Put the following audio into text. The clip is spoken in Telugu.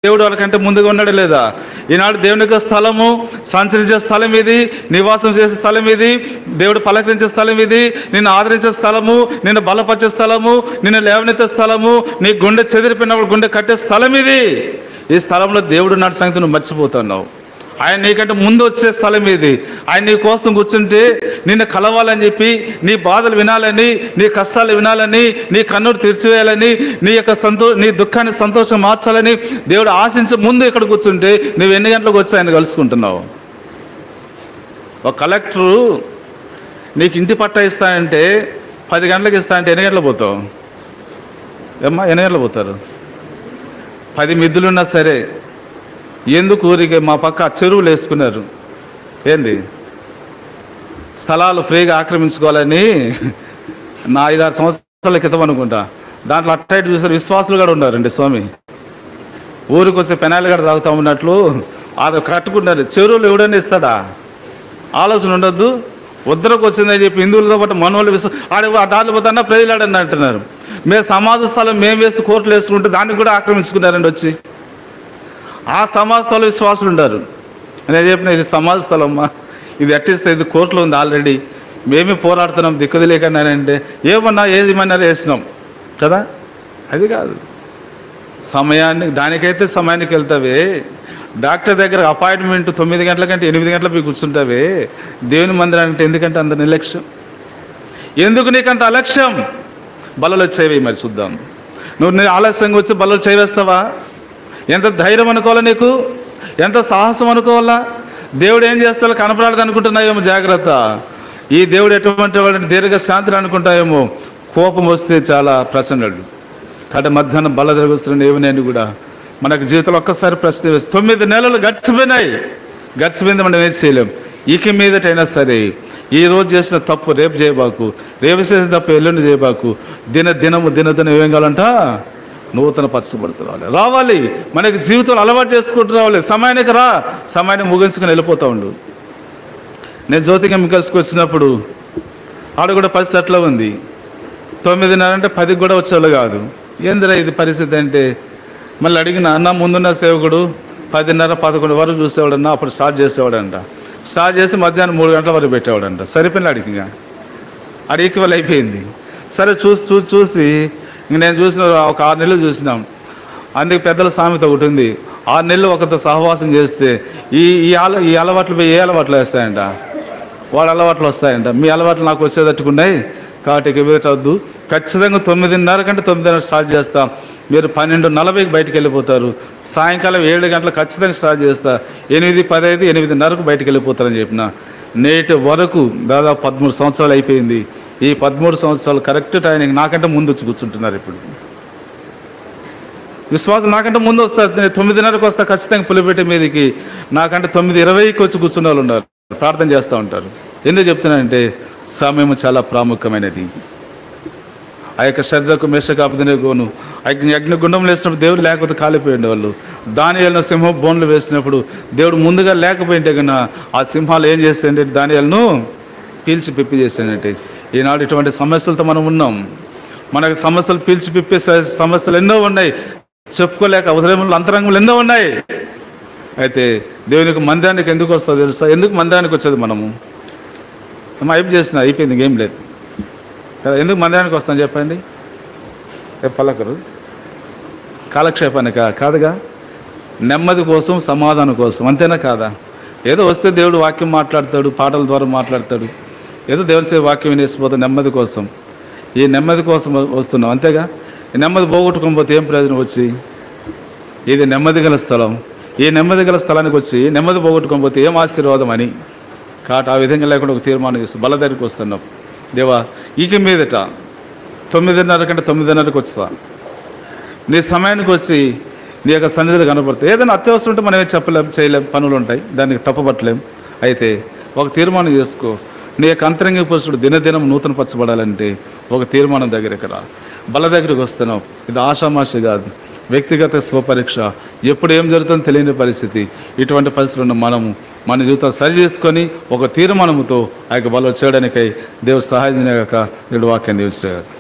దేవుడు వాళ్ళకంటే ముందుగా ఉన్నాడు లేదా ఈనాడు దేవుని యొక్క స్థలము సంచరించే స్థలం ఇది నివాసం చేసే స్థలం ఇది దేవుడు పలకరించే స్థలం ఇది నిన్ను ఆదరించే స్థలము నిన్ను బలపరిచే స్థలము నిన్ను లేవనెత్తే స్థలము నీ గుండె చెదిరిపోయినప్పుడు గుండె కట్టే స్థలం ఇది ఈ స్థలంలో దేవుడు నాటి సంగతి నువ్వు మర్చిపోతున్నావు ఆయన నీకంటే ముందు వచ్చే స్థలం ఇది ఆయన నీ కోసం కూర్చుంటే నిన్ను కలవాలని చెప్పి నీ బాధలు వినాలని నీ కష్టాలు వినాలని నీ కన్నుడు తీర్చివేయాలని నీ యొక్క సంతో నీ దుఃఖాన్ని సంతోషం మార్చాలని దేవుడు ఆశించే ముందు ఇక్కడ కూర్చుంటే నువ్వు ఎన్ని గంటలకు వచ్చి ఆయన కలుసుకుంటున్నావు ఒక కలెక్టరు నీకు ఇంటి పట్టా ఇస్తానంటే పది గంటలకు ఇస్తానంటే ఎన్ని గంటలకు పోతావు ఏమ్మా ఎన్ని గంటలకు పోతారు పది మిద్దులున్నా సరే ఎందుకు ఊరికి మా పక్క చెరువులు వేసుకున్నారు ఏంది స్థలాలు ఫ్రీగా ఆక్రమించుకోవాలని నా ఐదారు సంవత్సరాల క్రితం అనుకుంటా దాంట్లో అట్టైట్ చూసారు విశ్వాసులు కూడా ఉన్నారండి స్వామి ఊరికి వస్తే పెనాలు కూడా తాగుతా ఉన్నట్లు అది కట్టుకున్నారు చెరువులు ఎవడన్నా ఇస్తాడా ఆలోచన ఉండొద్దు ఉద్దరకు వచ్చిందని చెప్పి హిందువులతో పాటు మనోళ్ళు విశ్వ ఆడ ఆ దారిలో పోతాన్నా ప్రజలు ఆడని అంటున్నారు మేము సమాధ స్థలం మేము వేసి కోర్టులు వేసుకుంటే దాన్ని కూడా ఆక్రమించుకున్నారండి వచ్చి ఆ సమాజ స్థలం విశ్వాసులు ఉంటారు నేను చెప్పిన ఇది సమాజ స్థలం అమ్మా ఇది అట్టిస్తే ఇది కోర్టులో ఉంది ఆల్రెడీ మేమే పోరాడుతున్నాం దిక్కుది లేకన్నానంటే ఏమన్నా ఏది ఏమన్నా వేసినాం కదా అది కాదు సమయాన్ని దానికైతే సమయానికి వెళ్తావే డాక్టర్ దగ్గర అపాయింట్మెంట్ తొమ్మిది గంటల కంటే ఎనిమిది గంటల పోయి కూర్చుంటావే దేవుని మందిరానికి ఎందుకంటే అంత నిర్లక్ష్యం ఎందుకు నీకంత అలక్ష్యం బలలో వచ్చేవి మరి చూద్దాం నువ్వు నీ ఆలస్యంగా వచ్చి బలలో చేయవేస్తావా ఎంత ధైర్యం అనుకోవాలా నీకు ఎంత సాహసం అనుకోవాలా దేవుడు ఏం చేస్తాడో కనపడాలి అనుకుంటున్నాయేమో జాగ్రత్త ఈ దేవుడు ఎటువంటి వాడిని దీర్ఘ శాంతిని అనుకుంటాయేమో కోపం వస్తే చాలా ప్రసన్నుడు కాబట్టి మధ్యాహ్నం బల్ల తిరుగుతున్న ఏమని కూడా మనకు జీవితంలో ఒక్కసారి ప్రశ్న వేస్తే తొమ్మిది నెలలు గడిచిపోయినాయి గడిచిపోయింది మనం ఏం చేయలేం ఇక మీదటైనా సరే ఈ రోజు చేసిన తప్పు రేపు చేయబాకు రేపు చేసిన తప్పు ఎల్లుండి చేయబాకు దిన దినము దిన దినం ఏం కావాలంట నూతన పరచబడుతూ రావాలి రావాలి మనకి జీవితంలో అలవాటు చేసుకుంటూ రావాలి సమయానికి రా సమయాన్ని ముగించుకొని వెళ్ళిపోతా ఉండు నేను జ్యోతి కెమికల్స్కి వచ్చినప్పుడు ఆడ కూడా పరిస్థితి అట్లా ఉంది తొమ్మిదిన్నర అంటే పదికి కూడా వచ్చేవాళ్ళు కాదు ఏందిరా ఇది పరిస్థితి అంటే మళ్ళీ అడిగిన అన్న ముందున్న సేవకుడు పదిన్నర పదకొండు వరకు చూసేవాడన్నా అప్పుడు స్టార్ట్ చేసేవాడంట స్టార్ట్ చేసి మధ్యాహ్నం మూడు గంటల వరకు పెట్టేవాడంట సరిపోయిన అడిగిగా అది ఈక్వల్ అయిపోయింది సరే చూసి చూసి చూసి ఇంక నేను చూసిన ఒక ఆరు నెలలు చూసినాం అందుకే పెద్దల సామెత ఒకటి ఉంది ఆరు నెలలు ఒకరితో సహవాసం చేస్తే ఈ ఈ అల ఈ అలవాట్లు పోయి ఏ అలవాట్లు వేస్తాయంట వాడు అలవాట్లు వస్తాయంట మీ అలవాట్లు నాకు వచ్చేటట్టుకున్నాయి కాబట్టి ఇక మీద వద్దు ఖచ్చితంగా తొమ్మిదిన్నర కంటే తొమ్మిదిన్నర స్టార్ట్ చేస్తాం మీరు పన్నెండు నలభైకి బయటికి వెళ్ళిపోతారు సాయంకాలం ఏడు గంటలకు ఖచ్చితంగా స్టార్ట్ చేస్తా ఎనిమిది పదహైదు ఎనిమిదిన్నరకు బయటికి వెళ్ళిపోతారని చెప్పిన నేటి వరకు దాదాపు పదమూడు సంవత్సరాలు అయిపోయింది ఈ పదమూడు సంవత్సరాలు కరెక్ట్ టైంకి నాకంటే ముందు వచ్చి కూర్చుంటున్నారు ఇప్పుడు విశ్వాసం నాకంటే ముందు వస్తా నేను తొమ్మిదిన్నరకు వస్తా ఖచ్చితంగా పులిపెట్టే మీదకి నాకంటే తొమ్మిది ఇరవైకి వచ్చి కూర్చున్న వాళ్ళు ఉన్నారు ప్రార్థన చేస్తూ ఉంటారు ఎందుకు చెప్తున్నానంటే సమయం చాలా ప్రాముఖ్యమైనది ఆ యొక్క శరీరకు మేషకాపదినే గోను అగ్ని అగ్నిగుండం వేసినప్పుడు దేవుడు లేకపోతే కాలిపోయిండే వాళ్ళు దానియాలను సింహం బోన్లు వేసినప్పుడు దేవుడు ముందుగా లేకపోయింటే కన్నా ఆ సింహాలు ఏం చేస్తాయంటే దానియాలను పీల్చి పిప్పి చేసానంటే ఈనాడు ఇటువంటి సమస్యలతో మనం ఉన్నాం మనకు సమస్యలు పీల్చి పిప్పే స- సమస్యలు ఎన్నో ఉన్నాయి చెప్పుకోలేక ఉదయములు అంతరంగములు ఎన్నో ఉన్నాయి అయితే దేవునికి మందిరానికి ఎందుకు వస్తుందో తెలుసా ఎందుకు మందిరానికి వచ్చేది మనము ఏమో అయిపు చేసిన అయిపోయింది ఇంకేం లేదు కదా ఎందుకు మందిరానికి వస్తాను చెప్పండి ఏ పలకరు కాలక్షేపానికా కాదుగా నెమ్మది కోసం సమాధానం కోసం అంతేనా కాదా ఏదో వస్తే దేవుడు వాక్యం మాట్లాడతాడు పాటల ద్వారా మాట్లాడతాడు ఏదో దేవుని సేవ వాక్యం వినేసిపోతే నెమ్మది కోసం ఈ నెమ్మది కోసం వస్తున్నాం అంతేగా ఈ నెమ్మది పోగొట్టుకొని పోతే ఏం ప్రయోజనం వచ్చి ఇది నెమ్మది గల స్థలం ఈ నెమ్మది గల స్థలానికి వచ్చి నెమ్మది పోగొట్టుకొని పోతే ఏం ఆశీర్వాదం అని కాబట్టి ఆ విధంగా లేకుండా ఒక తీర్మానం చేస్తాం బల దగ్గరికి వస్తున్నాం దేవా ఇక మీదట తొమ్మిదిన్నర కంటే తొమ్మిదిన్నరకు వస్తా నీ సమయానికి వచ్చి నీ యొక్క సన్నిధిలో కనపడతాయి ఏదైనా అత్యవసరం ఉంటే మనం ఏం చెప్పలేం చేయలేం పనులు ఉంటాయి దానికి తప్పపట్టలేం అయితే ఒక తీర్మానం చేసుకో నీ యొక్క అంతరంగ పురుషుడు దినదినం నూతన పరచబడాలంటే ఒక తీర్మానం దగ్గరికి రా బల దగ్గరికి వస్తున్నావు ఇది ఆషామాషి కాదు వ్యక్తిగత స్వపరీక్ష ఎప్పుడు ఏం జరుగుతుందో తెలియని పరిస్థితి ఇటువంటి పరిస్థితులు ఉన్న మనము మన జీవితం సరి చేసుకొని ఒక తీర్మానముతో ఆ యొక్క బలం చేయడానికై దేవుడు సహాయం చేయగాక దేవుడు వాక్యాన్ని దీవించగాక